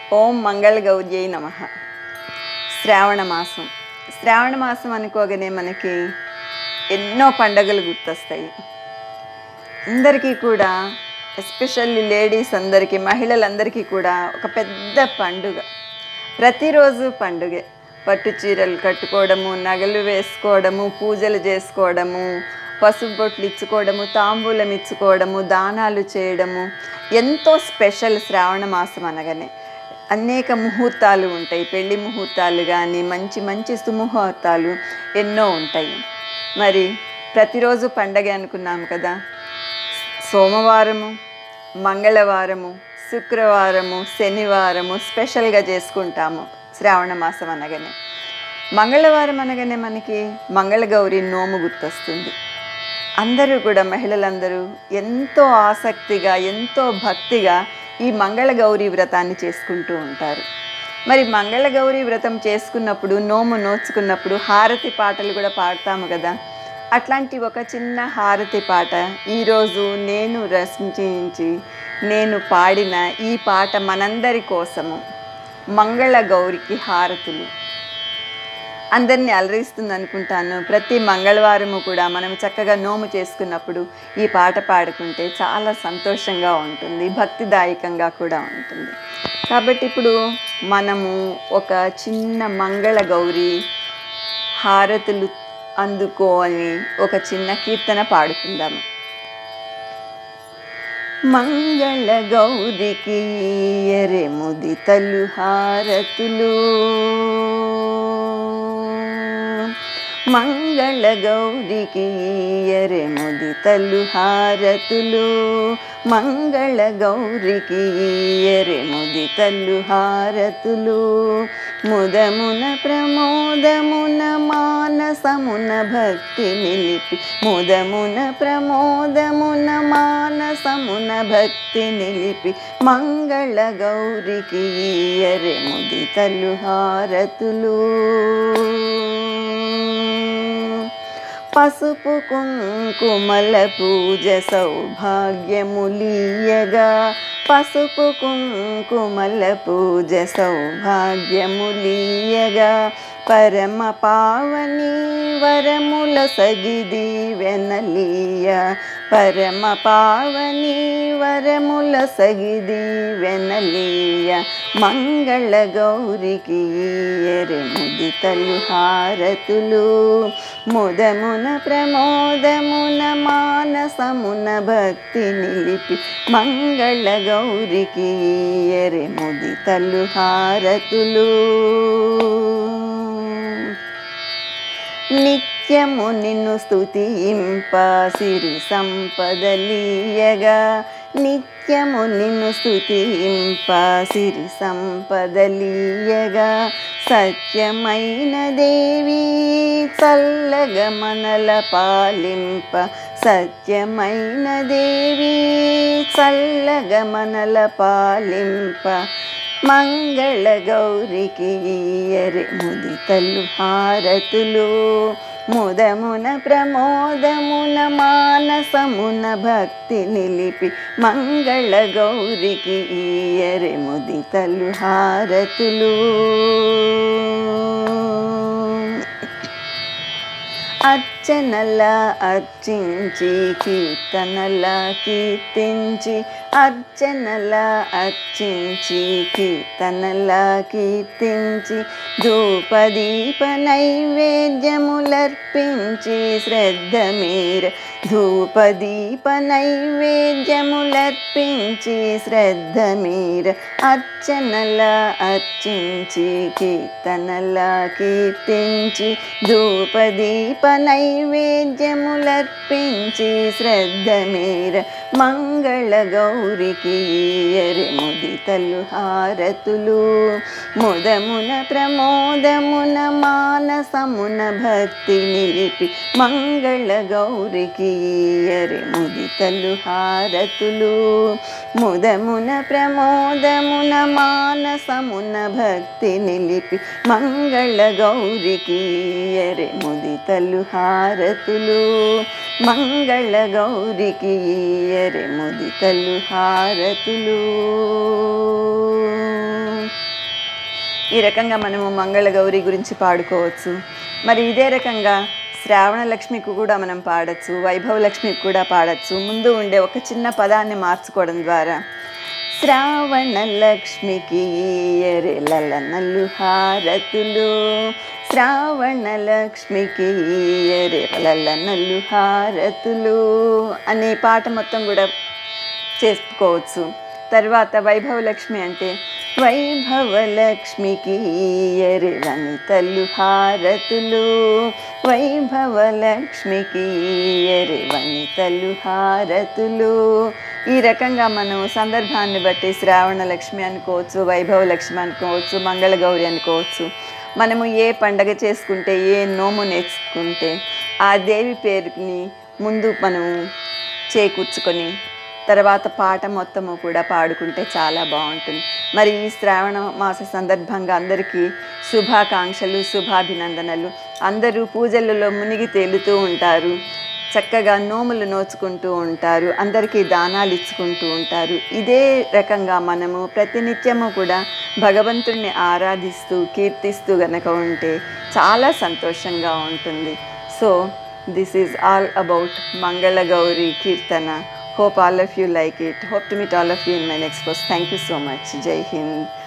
ఓం మంగళ గౌర్యై నమ శ్రావణ మాసం శ్రావణ మాసం అనుకోగానే మనకి ఎన్నో పండగలు గుర్తొస్తాయి అందరికీ కూడా ఎస్పెషల్లీ లేడీస్ అందరికీ మహిళలందరికీ కూడా ఒక పెద్ద పండుగ ప్రతిరోజు పండుగే పట్టు చీరలు కట్టుకోవడము నగలు వేసుకోవడము పూజలు చేసుకోవడము పసుపు బొట్లు ఇచ్చుకోవడము తాంబూలం ఇచ్చుకోవడము దానాలు చేయడము ఎంతో స్పెషల్ శ్రావణ మాసం అనగానే అనేక ముహూర్తాలు ఉంటాయి పెళ్లి ముహూర్తాలు కానీ మంచి మంచి సుముహూర్తాలు ఎన్నో ఉంటాయి మరి ప్రతిరోజు పండగ అనుకున్నాం కదా సోమవారము మంగళవారము శుక్రవారము శనివారము స్పెషల్గా చేసుకుంటాము శ్రావణ మాసం అనగానే మంగళవారం అనగానే మనకి మంగళగౌరి నోము గుర్తొస్తుంది అందరూ కూడా మహిళలందరూ ఎంతో ఆసక్తిగా ఎంతో భక్తిగా ఈ మంగళగౌరి వ్రతాన్ని చేసుకుంటూ ఉంటారు మరి మంగళగౌరి వ్రతం చేసుకున్నప్పుడు నోము నోచుకున్నప్పుడు హారతి పాటలు కూడా పాడతాము కదా అట్లాంటి ఒక చిన్న హారతి పాట ఈరోజు నేను రచించి నేను పాడిన ఈ పాట మనందరి కోసము మంగళ గౌరికి హారతులు అందరినీ అలరిస్తుంది అనుకుంటాను ప్రతి మంగళవారము కూడా మనం చక్కగా నోము చేసుకున్నప్పుడు ఈ పాట పాడుకుంటే చాలా సంతోషంగా ఉంటుంది భక్తిదాయకంగా కూడా ఉంటుంది కాబట్టి ఇప్పుడు మనము ఒక చిన్న మంగళ గౌరి హారతులు అందుకో అని ఒక చిన్న కీర్తన పాడుకుందాము మంగళ గౌరికి ఎరె ముదితలు హారతులు మంగళ గౌరికి ఎరె ముదితలు హారతులు మంగళ గౌరికి ఎరె ముదితలు హారతులు ముదమున ప్రమోదమున మానసమున భక్తి నిలిపి ముదమున ప్రమోదమున మానసమున భక్తి నిలిపి మంగళ గౌరికి ఎరె ముదితలు హారతులు పసుపు కుంకుమల పూజ సౌభాగ్యములీయగా పసుపు కుంకుమల పూజ సౌభాగ్యములీయగా పరమ పావని వరముల సగిది వెనలీయ పరమ పావని వరముల సగిది వెనలీయ మంగళ గౌరికి ఎరె ముదితలు హారతులు ముదమున ప్రమోదమున మానసమున భక్తి నిలిపి మంగళ గౌరికి ఎరె ముదితలు హారతులు నిత్యము నిన్ను స్తుతింప సిరి సంపదలీయగా నిత్యము నిన్ను స్తుతింప సిరి సంపదలీయగా సత్యమైన దేవి చల్లగ మనల పాలింప సత్యమైన దేవి చల్లగ మనల పాలింప మంగళ గౌరికి ఎరె ముదితలు హారతులు ముదమున ప్రమోదమున మానసమున భక్తి నిలిపి మంగళ గౌరికి ఎరె ముదితలు హారతులు అర్చనల అర్చించి కీర్తనల కీర్తించి అర్చనల అర్చించి కీర్తనల కీర్తించి ధూపదీప నైవేద్యములర్పించి శ్రద్ధ మీర ధూపదీప నైవేద్యములర్పించి శ్రద్ధ మీర అర్చనల అర్చించి కీర్తనల కీర్తించి ధూపదీప నైవేద్యములర్పించి శ్రద్ధ మీర మంగళ గౌరికి ఎరె ముదితలు హారతులు ముదమున ప్రమోదమున మానసమున భక్తి నిలిపి మంగళ గౌరికి ఎరె ముదితలు హారతులు ముదమున ప్రమోదమున మానసమున భక్తి నిలిపి మంగళ గౌరికి ఎరె ముదితలు హారతులు మంగళ గౌరికి ఎరె ముదితలు హారతులు ఈ రకంగా మనము మంగళగౌరి గురించి పాడుకోవచ్చు మరి ఇదే రకంగా శ్రావణ లక్ష్మికి కూడా మనం పాడచ్చు వైభవ లక్ష్మికి కూడా పాడచ్చు ముందు ఉండే ఒక చిన్న పదాన్ని మార్చుకోవడం ద్వారా శ్రావణ లక్ష్మికి ఎరెలల నల్లు హారతులు శ్రావణ లక్ష్మికి ఎరెలల నల్లు హారతులు అనే పాట మొత్తం కూడా చేసుకోవచ్చు తర్వాత వైభవ లక్ష్మి అంటే వైభవ లక్ష్మికి ఎరి వనితలు హారతులు వైభవ లక్ష్మికి ఎరి వనితలు హారతులు ఈ రకంగా మనం సందర్భాన్ని బట్టి శ్రావణ లక్ష్మి అనుకోవచ్చు వైభవ లక్ష్మి అనుకోవచ్చు మంగళగౌరి అనుకోవచ్చు మనము ఏ పండగ చేసుకుంటే ఏ నోము నేర్చుకుంటే ఆ దేవి పేరుని ముందు మనము చేకూర్చుకొని తర్వాత పాట మొత్తము కూడా పాడుకుంటే చాలా బాగుంటుంది మరి ఈ శ్రావణ మాస సందర్భంగా అందరికీ శుభాకాంక్షలు శుభాభినందనలు అందరూ పూజలలో మునిగి తేలుతూ ఉంటారు చక్కగా నోములు నోచుకుంటూ ఉంటారు అందరికీ దానాలు ఇచ్చుకుంటూ ఉంటారు ఇదే రకంగా మనము ప్రతినిత్యము కూడా భగవంతుణ్ణి ఆరాధిస్తూ కీర్తిస్తూ గనక ఉంటే చాలా సంతోషంగా ఉంటుంది so this is all about Mangalagauri Keerthana Hope all of you like it. Hope to meet all of you in my next post. Thank you so much. Jai Hind.